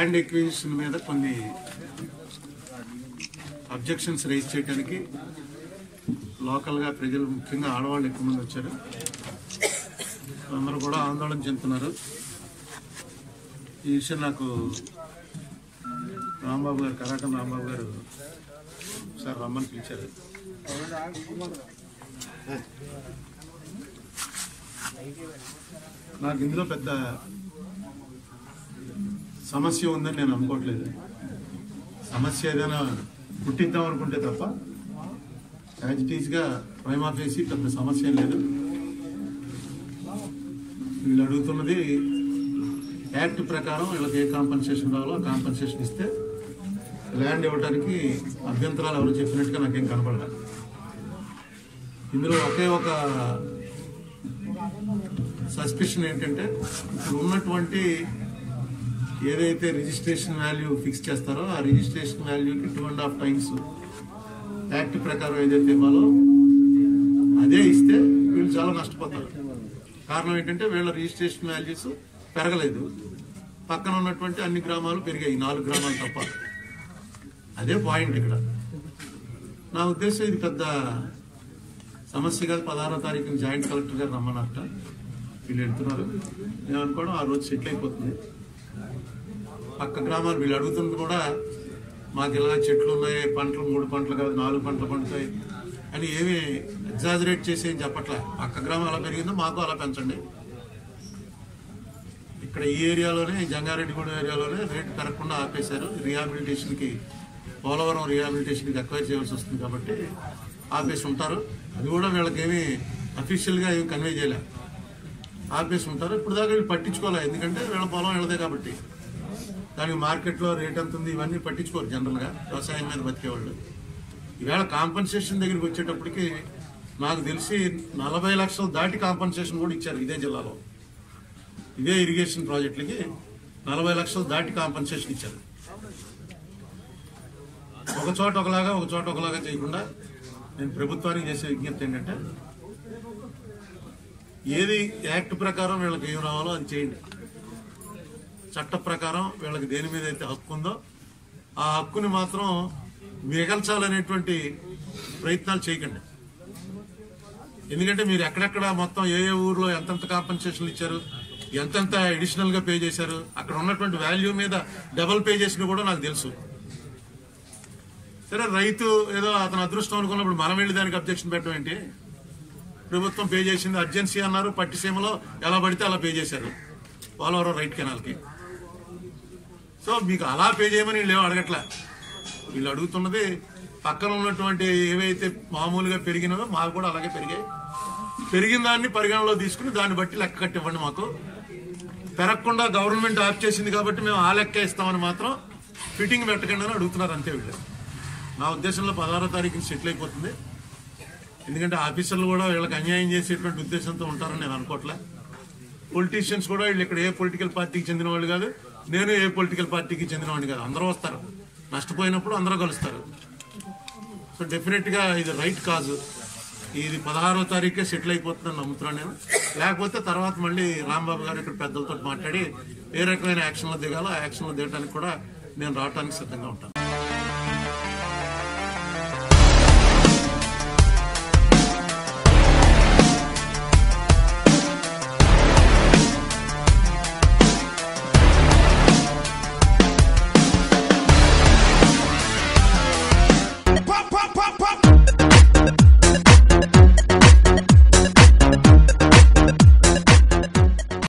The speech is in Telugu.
ల్యాండ్ ఎక్విజిషన్ మీద కొన్ని అబ్జెక్షన్స్ రైజ్ చేయడానికి లోకల్గా ప్రజలు ముఖ్యంగా ఆడవాళ్ళు ఎక్కువ మంది వచ్చారు అందరూ కూడా ఆందోళన చెందుతున్నారు ఈ విషయం నాకు రాంబాబు గారు కరాకం రాంబాబు గారు సార్ రమ్మని పిలిచారు నాకు ఇందులో పెద్ద సమస్య ఉందని నేను అనుకోవట్లేదు సమస్య ఏదైనా పుట్టిద్దాం అనుకుంటే తప్ప యాజ్ ఇట్ ఈస్గా ప్రైమ్ ఆఫీసీ పెద్ద సమస్య ఏం లేదు వీళ్ళు అడుగుతున్నది యాక్ట్ ప్రకారం వీళ్ళకి ఏ కాంపన్సేషన్ రావాలో ఆ కాంపన్సేషన్ ఇస్తే ల్యాండ్ ఇవ్వడానికి అభ్యంతరాలు ఎవరు చెప్పినట్టుగా నాకేం కనపడలేదు ఇందులో ఒకే ఒక సస్పెషన్ ఏంటంటే ఇప్పుడు ఉన్నటువంటి ఏదైతే రిజిస్ట్రేషన్ వాల్యూ ఫిక్స్ చేస్తారో ఆ రిజిస్ట్రేషన్ వాల్యూకి two and half times act ప్రకారం ఏదైతే ఇవ్వాలో అదే ఇస్తే వీళ్ళు చాలా నష్టపోతారు కారణం ఏంటంటే వీళ్ళ రిజిస్ట్రేషన్ వాల్యూస్ పెరగలేదు పక్కన ఉన్నటువంటి అన్ని గ్రామాలు పెరిగాయి ఈ నాలుగు గ్రామాలు తప్ప అదే పాయింట్ ఇక్కడ నా ఉద్దేశం ఇది పెద్ద సమస్య కాదు పదహారో తారీఖున జాయింట్ కలెక్టర్ గారు రమ్మన్నట్ట వీళ్ళు వెళ్తున్నారు నేను అనుకోవడం ఆ రోజు సెటిల్ అయిపోతుంది పక్క గ్రామాలు వీళ్ళు అడుగుతుంది కూడా మాకు ఇలా చెట్లు ఉన్నాయి పంటలు మూడు పంటలు కాదు నాలుగు పంటలు పండుతాయి అని ఏమి ఎగ్జాజరేట్ చేసి ఏం చెప్పట్లే పక్క గ్రామం ఎలా పెరిగిందో మాకు అలా పెంచండి ఇక్కడ ఈ ఏరియాలోనే జంగారెడ్డిగూడెం ఏరియాలోనే రేటు పెరగకుండా ఆపేశారు రీహాబిలిటేషన్కి పోలవరం రీహాబిలిటేషన్కి ఎక్వైర్ చేయాల్సి వస్తుంది కాబట్టి ఆపేసి ఉంటారు అది కూడా వీళ్ళకి ఏమి అఫీషియల్గా ఏమి కన్వే చేయలే ఆపేసి ఉంటారు ఇప్పుడు దాకా వీళ్ళు పట్టించుకోలే ఎందుకంటే వీళ్ళ పొలం వీళ్ళదే కాబట్టి దానికి మార్కెట్లో రేట్ ఎంత ఉంది ఇవన్నీ పట్టించుకోరు జనరల్గా వ్యవసాయం మీద బతికేవాళ్ళు ఈవేళ కాంపన్సేషన్ దగ్గరికి వచ్చేటప్పటికి నాకు తెలిసి నలభై లక్షలు దాటి కాంపన్సేషన్ కూడా ఇచ్చారు ఇదే జిల్లాలో ఇదే ఇరిగేషన్ ప్రాజెక్టులకి నలభై లక్షలు దాటి కాంపన్సేషన్ ఇచ్చారు ఒక చోట ఒకలాగా ఒక చోట ఒకలాగా చేయకుండా నేను ప్రభుత్వానికి చేసే విజ్ఞప్తి ఏంటంటే ఏది యాక్ట్ ప్రకారం వీళ్ళకి ఏం రావాలో అది చేయండి చట్ట ప్రకారం వీళ్ళకి దేని మీద అయితే హక్కు ఉందో ఆ హక్కుని మాత్రం మిగల్చాలనేటువంటి ప్రయత్నాలు చేయకండి ఎందుకంటే మీరు ఎక్కడెక్కడ మొత్తం ఏ ఏ ఊర్లో ఎంతెంత కాంపన్సేషన్లు ఇచ్చారు ఎంతెంత అడిషనల్ గా పే చేశారు అక్కడ ఉన్నటువంటి వాల్యూ మీద డబల్ పే చేసిన కూడా నాకు తెలుసు సరే రైతు ఏదో అతను అదృష్టం అనుకున్నప్పుడు మనం వెళ్ళి దానికి అబ్జెక్షన్ పెట్టడం ఏంటి ప్రభుత్వం పే చేసింది అర్జెన్సీ అన్నారు పట్టిసీమలో ఎలా పడితే అలా పే చేశారు పోలవరం రైట్ కెనాల్కి సో మీకు అలా పే చేయమని వీళ్ళు ఏమీ అడగట్లే వీళ్ళు అడుగుతున్నది పక్కన ఉన్నటువంటి ఏవైతే మామూలుగా పెరిగినాయో మాకు కూడా అలాగే పెరిగాయి పెరిగిన దాన్ని పరిగణలో తీసుకుని దాన్ని బట్టి లెక్క కట్టివ్వండి మాకు పెరగకుండా గవర్నమెంట్ ఆఫ్ చేసింది కాబట్టి మేము ఆ లెక్క ఇస్తామని మాత్రం ఫిట్టింగ్ పెట్టకండి అని అడుగుతున్నారు అంతే వీళ్ళు నా ఉద్దేశంలో పదహారో తారీఖున సెటిల్ అయిపోతుంది ఎందుకంటే ఆఫీసర్లు కూడా వీళ్ళకి అన్యాయం చేసేటువంటి ఉద్దేశంతో ఉంటారని నేను అనుకోవట్లే పొలిటీషియన్స్ కూడా వీళ్ళు ఇక్కడ ఏ పొలిటికల్ పార్టీకి చెందిన వాళ్ళు కాదు నేను ఏ పొలిటికల్ పార్టీకి చెందిన వాడిని కాదు అందరూ వస్తారు నష్టపోయినప్పుడు అందరూ కలుస్తారు సో డెఫినెట్ గా ఇది రైట్ కాజు ఇది పదహారో తారీఖే సెటిల్ అయిపోతుందని నమ్ముతున్నాను నేను లేకపోతే తర్వాత మళ్ళీ రాంబాబు గారు ఇక్కడ పెద్దలతో మాట్లాడి ఏ రకమైన యాక్షన్లో దిగాలో ఆ యాక్షన్లో దిగడానికి కూడా నేను రావడానికి సిద్ధంగా ఉంటాను